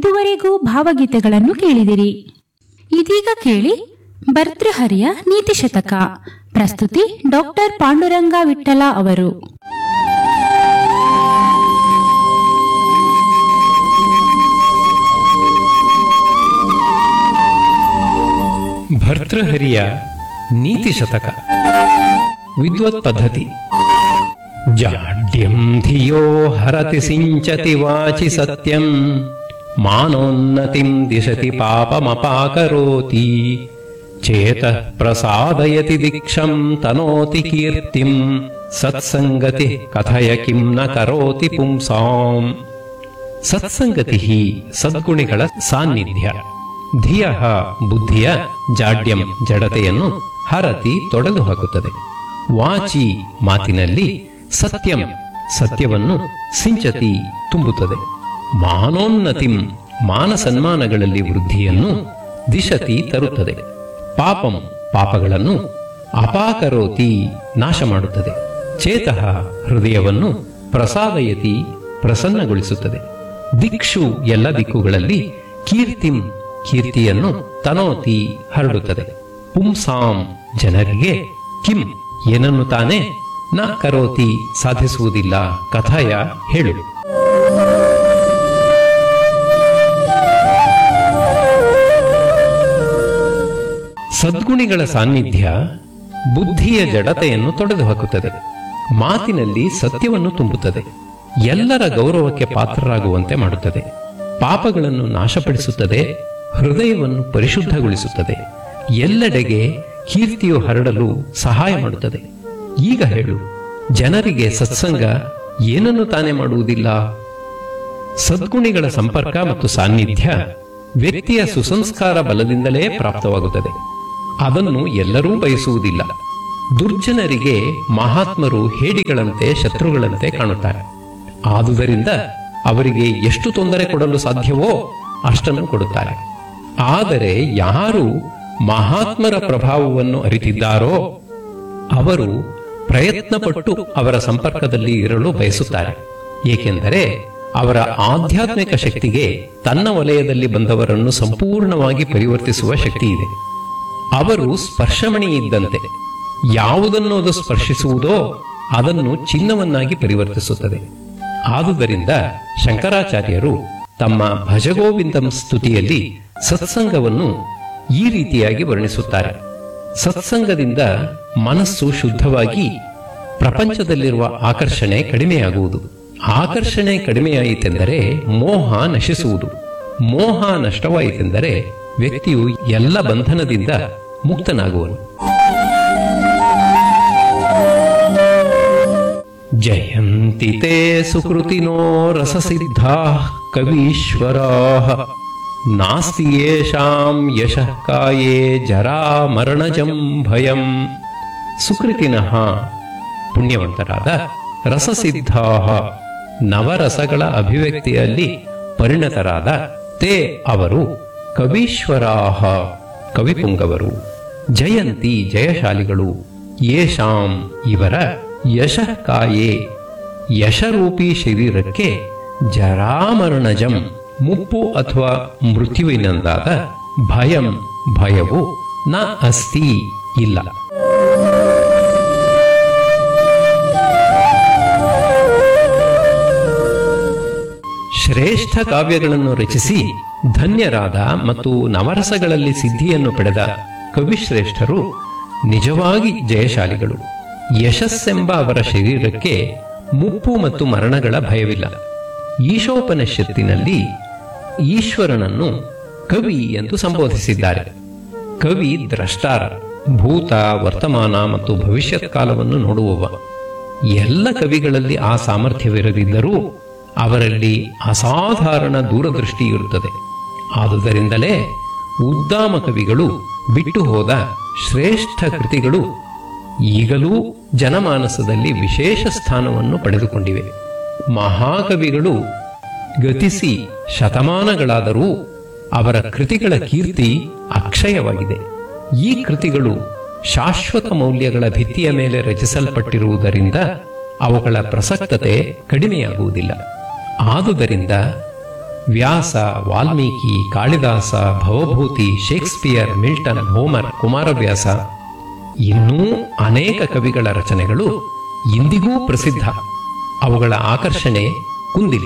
ಇದುವರೆಗೂ ಭಾವಗೀತೆಗಳನ್ನು ಕೇಳಿದಿರಿ ಇದೀಗ ಕೇಳಿ ಭರ್ತೃಹರಿಯ ನೀತಿ ಶತಕ ಪ್ರಸ್ತುತಿ ಡಾಕ್ಟರ್ ಪಾಂಡುರಂಗ ವಿಠಲ ಅವರು ಭರ್ತೃಹರಿಯ ನೀತಿ ಶತಕ ವಿದ್ವತ್ ಪದ್ಧತಿ ಜಾಡ್ಯಂ ಧಿಯೋ ಹರತಿ ಸಿಂಚತಿ ವಾಚಿ ಸತ್ಯಂ ಮಾನೋನ್ನತಿಂ ದಿಶತಿ ಪಾಪಮಪಾಕರೋತಿ ಚೇತಃ ಪ್ರಸಾದಯತಿ ದಿಕ್ಷಂ ತನೋತಿ ಕೀರ್ತಿಂ ಸತ್ಸಂಗತಿ ಕಥಯ ಕಿಂ ನ ಕರೋತಿ ಪುಂಸಾಂ ಸತ್ಸಂಗತಿ ಸದ್ಗುಣಿಗಳ ಸಾನ್ನಿಧ್ಯ ಧಿಯ ಬುದ್ಧಿಯ ಜಾಡ್ಯಂ ಜಡತೆಯನ್ನು ಹರತಿ ತೊಡೆದು ಹಾಕುತ್ತದೆ ವಾಚಿ ಮಾತಿನಲ್ಲಿ ಸತ್ಯಂ ಸತ್ಯವನ್ನು ಸಿಂಚತಿ ತುಂಬುತ್ತದೆ ಮಾನೋನ್ನತಿಂ ಮಾನ ಸನ್ಮಾನಗಳಲ್ಲಿ ವೃದ್ಧಿಯನ್ನು ದಿಶತಿ ತರುತ್ತದೆ ಪಾಪಂ ಪಾಪಗಳನ್ನು ಅಪಾಕರೋತಿ ನಾಶ ಮಾಡುತ್ತದೆ ಚೇತಃ ಹೃದಯವನ್ನು ಪ್ರಸಾದಯತಿ ಪ್ರಸನ್ನಗೊಳಿಸುತ್ತದೆ ದಿಕ್ಷು ಎಲ್ಲ ದಿಕ್ಕುಗಳಲ್ಲಿ ಕೀರ್ತಿಂ ಕೀರ್ತಿಯನ್ನು ತನೋತಿ ಹರಡುತ್ತದೆ ಪುಂಸಾಂ ಜನರಿಗೆ ಕಿಂ ಏನನ್ನು ತಾನೇ ನ ಕರೋತಿ ಸಾಧಿಸುವುದಿಲ್ಲ ಕಥಯ ಹೇಳು ಸದ್ಗುಣಿಗಳ ಸಾನ್ನಿಧ್ಯ ಬುದ್ಧಿಯ ಜಡತೆಯನ್ನು ತೊಡೆದು ಹಾಕುತ್ತದೆ ಮಾತಿನಲ್ಲಿ ಸತ್ಯವನ್ನು ತುಂಬುತ್ತದೆ ಎಲ್ಲರ ಗೌರವಕ್ಕೆ ಪಾತ್ರರಾಗುವಂತೆ ಮಾಡುತ್ತದೆ ಪಾಪಗಳನ್ನು ನಾಶಪಡಿಸುತ್ತದೆ ಹೃದಯವನ್ನು ಪರಿಶುದ್ಧಗೊಳಿಸುತ್ತದೆ ಎಲ್ಲೆಡೆಗೆ ಕೀರ್ತಿಯು ಹರಡಲು ಸಹಾಯ ಮಾಡುತ್ತದೆ ಈಗ ಹೇಳು ಜನರಿಗೆ ಸತ್ಸಂಗ ಏನನ್ನು ತಾನೇ ಮಾಡುವುದಿಲ್ಲ ಸದ್ಗುಣಿಗಳ ಸಂಪರ್ಕ ಮತ್ತು ಸಾನ್ನಿಧ್ಯ ವ್ಯಕ್ತಿಯ ಸುಸಂಸ್ಕಾರ ಬಲದಿಂದಲೇ ಪ್ರಾಪ್ತವಾಗುತ್ತದೆ ಅದನ್ನು ಎಲ್ಲರೂ ಬಯಸುವುದಿಲ್ಲ ದುರ್ಜನರಿಗೆ ಮಹಾತ್ಮರು ಹೇಡಿಗಳಂತೆ ಶತ್ರುಗಳಂತೆ ಕಾಣುತ್ತಾರೆ ಆದುದರಿಂದ ಅವರಿಗೆ ಎಷ್ಟು ತೊಂದರೆ ಕೊಡಲು ಸಾಧ್ಯವೋ ಅಷ್ಟನ್ನು ಕೊಡುತ್ತಾರೆ ಆದರೆ ಯಾರು ಮಹಾತ್ಮರ ಪ್ರಭಾವವನ್ನು ಅರಿತಿದ್ದಾರೋ ಅವರು ಪ್ರಯತ್ನಪಟ್ಟು ಅವರ ಸಂಪರ್ಕದಲ್ಲಿ ಇರಲು ಬಯಸುತ್ತಾರೆ ಏಕೆಂದರೆ ಅವರ ಆಧ್ಯಾತ್ಮಿಕ ಶಕ್ತಿಗೆ ತನ್ನ ವಲಯದಲ್ಲಿ ಬಂದವರನ್ನು ಸಂಪೂರ್ಣವಾಗಿ ಪರಿವರ್ತಿಸುವ ಶಕ್ತಿ ಇದೆ ಅವರು ಸ್ಪರ್ಶಮಣಿ ಇದ್ದಂತೆ ಯಾವುದನ್ನು ಅದು ಸ್ಪರ್ಶಿಸುವುದೋ ಅದನ್ನು ಚಿನ್ನವನ್ನಾಗಿ ಪರಿವರ್ತಿಸುತ್ತದೆ ಆದುದರಿಂದ ಶಂಕರಾಚಾರ್ಯರು ತಮ್ಮ ಭಜಗೋವಿಂದಂ ಸ್ತುತಿಯಲ್ಲಿ ಸತ್ಸಂಗವನ್ನು ಈ ರೀತಿಯಾಗಿ ವರ್ಣಿಸುತ್ತಾರೆ ಸತ್ಸಂಗದಿಂದ ಮನಸ್ಸು ಶುದ್ಧವಾಗಿ ಪ್ರಪಂಚದಲ್ಲಿರುವ ಆಕರ್ಷಣೆ ಕಡಿಮೆಯಾಗುವುದು ಆಕರ್ಷಣೆ ಕಡಿಮೆಯಾಯಿತೆಂದರೆ ಮೋಹ ನಶಿಸುವುದು ಮೋಹ ನಷ್ಟವಾಯಿತೆಂದರೆ ವ್ಯಕ್ತಿಯು ಎಲ್ಲ ಬಂಧನದಿಂದ ಮುಕ್ತನಾಗುವನು ಜಯಂತಿ ತೇ ಸುಕೃತಿನೋ ರಸಸಿದ್ಧಾ ಕವೀಶ್ವರಾ ನಾಸ್ತಿ ಯೇಷಾಂ ಯಶಃ ಕಾಯೇ ಜರಾ ಮರಣಜಂ ಭಯಂ ಸುಕೃತಿನಃ ಪುಣ್ಯವಂತರಾದ ರಸಸಿದ್ಧಾ ನವರಸಗಳ ಅಭಿವ್ಯಕ್ತಿಯಲ್ಲಿ ಪರಿಣತರಾದ ತೇ ಅವರು ಕವೀಶ್ವರಾಹ ಕವಿಪುಂಗವರು ಜಯಂತಿ ಜಯಶಾಲಿಗಳು ಯೇಷಾಂ ಇವರ ಯಶಃ ಕಾಯೇ ಯಶರೂಪಿ ಶರೀರಕ್ಕೆ ಜರಾಮರಣಜಂ ಮುಪ್ಪು ಅಥವಾ ಮೃತ್ಯುವಿನಿಂದಾದ ಭಯಂ ಭಯವು ನ ಅಸ್ತಿ ಇಲ್ಲ ಶ್ರೇಷ್ಠ ಕಾವ್ಯಗಳನ್ನು ರಚಿಸಿ ಧನ್ಯರಾದ ಮತ್ತು ನವರಸಗಳಲ್ಲಿ ಸಿದ್ಧಿಯನ್ನು ಪಡೆದ ಕವಿಶ್ರೇಷ್ಠರು ನಿಜವಾಗಿ ಜಯಶಾಲಿಗಳು ಯಶಸ್ಸೆಂಬ ಅವರ ಶರೀರಕ್ಕೆ ಮುಪ್ಪು ಮತ್ತು ಮರಣಗಳ ಭಯವಿಲ್ಲ ಈಶೋಪನಿಷತ್ತಿನಲ್ಲಿ ಈಶ್ವರನನ್ನು ಕವಿ ಎಂದು ಸಂಬೋಧಿಸಿದ್ದಾರೆ ಕವಿ ದ್ರಷ್ಟಾರ ಭೂತ ವರ್ತಮಾನ ಮತ್ತು ಭವಿಷ್ಯತ್ ಕಾಲವನ್ನು ನೋಡುವವ ಎಲ್ಲ ಕವಿಗಳಲ್ಲಿ ಆ ಸಾಮರ್ಥ್ಯವಿರದಿದ್ದರೂ ಅವರಲ್ಲಿ ಅಸಾಧಾರಣ ದೂರದೃಷ್ಟಿ ಇರುತ್ತದೆ ಆದುದರಿಂದಲೇ ಉದ್ದಾಮ ಕವಿಗಳು ಬಿಟ್ಟು ಹೋದ ಶ್ರೇಷ್ಠ ಕೃತಿಗಳು ಈಗಲೂ ಜನಮಾನಸದಲ್ಲಿ ವಿಶೇಷ ಸ್ಥಾನವನ್ನು ಪಡೆದುಕೊಂಡಿವೆ ಮಹಾಕವಿಗಳು ಗತಿಸಿ ಶತಮಾನಗಳಾದರೂ ಅವರ ಕೃತಿಗಳ ಕೀರ್ತಿ ಅಕ್ಷಯವಾಗಿದೆ ಈ ಕೃತಿಗಳು ಶಾಶ್ವತ ಮೌಲ್ಯಗಳ ಭಿತ್ತಿಯ ಮೇಲೆ ರಚಿಸಲ್ಪಟ್ಟಿರುವುದರಿಂದ ಅವುಗಳ ಪ್ರಸಕ್ತತೆ ಕಡಿಮೆಯಾಗುವುದಿಲ್ಲ ಆದುದರಿಂದ Vyasa Valmiki Kalidasa Bhavabhuti Shakespeare Milton Homer Kumaravyasa ಇನ್ನೂ ಅನೇಕ ಕವಿಗಳ ರಚನೆಗಳು ಇಂದಿಗೂ ಪ್ರಸಿದ್ಧ ಅವುಗಳ ಆಕರ್ಷಣೆ ಕುಂದಿಲ್ಲ